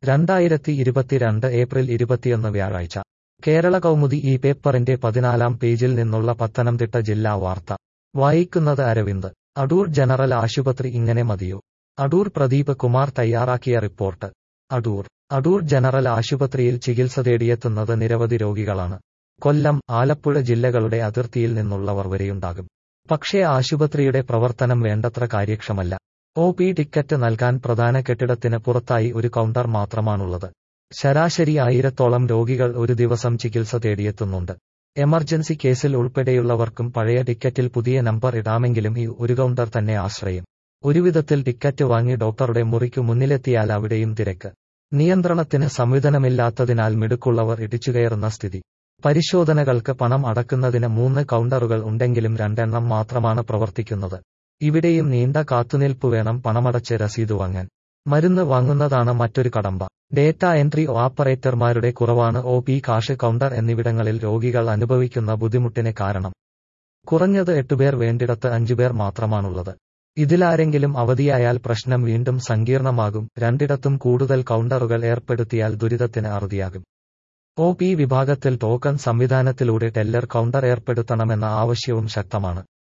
രണ്ടായിരത്തി ഇരുപത്തിരണ്ട് ഏപ്രിൽ ഇരുപത്തിയൊന്ന് വ്യാഴാഴ്ച കേരള കൗമുദി ഈ പേപ്പറിന്റെ പതിനാലാം പേജിൽ നിന്നുള്ള പത്തനംതിട്ട ജില്ലാ വാർത്ത വായിക്കുന്നത് അരവിന്ദ് അടൂർ ജനറൽ ആശുപത്രി ഇങ്ങനെ മതിയോ അടൂർ പ്രദീപ് കുമാർ തയ്യാറാക്കിയ റിപ്പോർട്ട് അടൂർ അടൂർ ജനറൽ ആശുപത്രിയിൽ ചികിത്സ തേടിയെത്തുന്നത് നിരവധി രോഗികളാണ് കൊല്ലം ആലപ്പുഴ ജില്ലകളുടെ അതിർത്തിയിൽ നിന്നുള്ളവർ വരെയുണ്ടാകും പക്ഷേ ആശുപത്രിയുടെ പ്രവർത്തനം വേണ്ടത്ര കാര്യക്ഷമല്ല ഒ പി ടിക്കറ്റ് നൽകാൻ പ്രധാന കെട്ടിടത്തിന് പുറത്തായി ഒരു കൗണ്ടർ മാത്രമാണുള്ളത് ശരാശരി ആയിരത്തോളം രോഗികൾ ഒരു ദിവസം ചികിത്സ തേടിയെത്തുന്നുണ്ട് എമർജൻസി കേസിൽ ഉൾപ്പെടെയുള്ളവർക്കും പഴയ ടിക്കറ്റിൽ പുതിയ നമ്പർ ഇടാമെങ്കിലും ഈ ഒരു കൗണ്ടർ തന്നെ ആശ്രയം ഒരുവിധത്തിൽ ടിക്കറ്റ് വാങ്ങി ഡോക്ടറുടെ മുറിക്കു മുന്നിലെത്തിയാൽ അവിടെയും തിരക്ക് നിയന്ത്രണത്തിന് സംവിധാനമില്ലാത്തതിനാൽ മിടുക്കുള്ളവർ ഇടിച്ചുകയറുന്ന സ്ഥിതി പരിശോധനകൾക്ക് പണം അടക്കുന്നതിന് മൂന്ന് കൗണ്ടറുകൾ ഉണ്ടെങ്കിലും രണ്ടെണ്ണം മാത്രമാണ് പ്രവർത്തിക്കുന്നത് ഇവിടെയും നീണ്ട കാത്തുനിൽപ്പ് വേണം പണമടച്ച് രസീത് വാങ്ങാൻ മരുന്ന് വാങ്ങുന്നതാണ് മറ്റൊരു കടമ്പ ഡേറ്റ എൻട്രി ഓപ്പറേറ്റർമാരുടെ കുറവാണ് ഒ പി കാഷ് കൗണ്ടർ എന്നിവിടങ്ങളിൽ രോഗികൾ അനുഭവിക്കുന്ന ബുദ്ധിമുട്ടിന് കാരണം കുറഞ്ഞത് എട്ടുപേർ വേണ്ടിടത്ത് അഞ്ചുപേർ മാത്രമാണുള്ളത് ഇതിലാരെങ്കിലും അവധിയായാൽ പ്രശ്നം വീണ്ടും സങ്കീർണമാകും രണ്ടിടത്തും കൂടുതൽ കൗണ്ടറുകൾ ഏർപ്പെടുത്തിയാൽ ദുരിതത്തിന് അറുതിയാകും ഒ പി വിഭാഗത്തിൽ ടോക്കൺ സംവിധാനത്തിലൂടെ ടെല്ലർ കൗണ്ടർ ഏർപ്പെടുത്തണമെന്ന ആവശ്യവും ശക്തമാണ്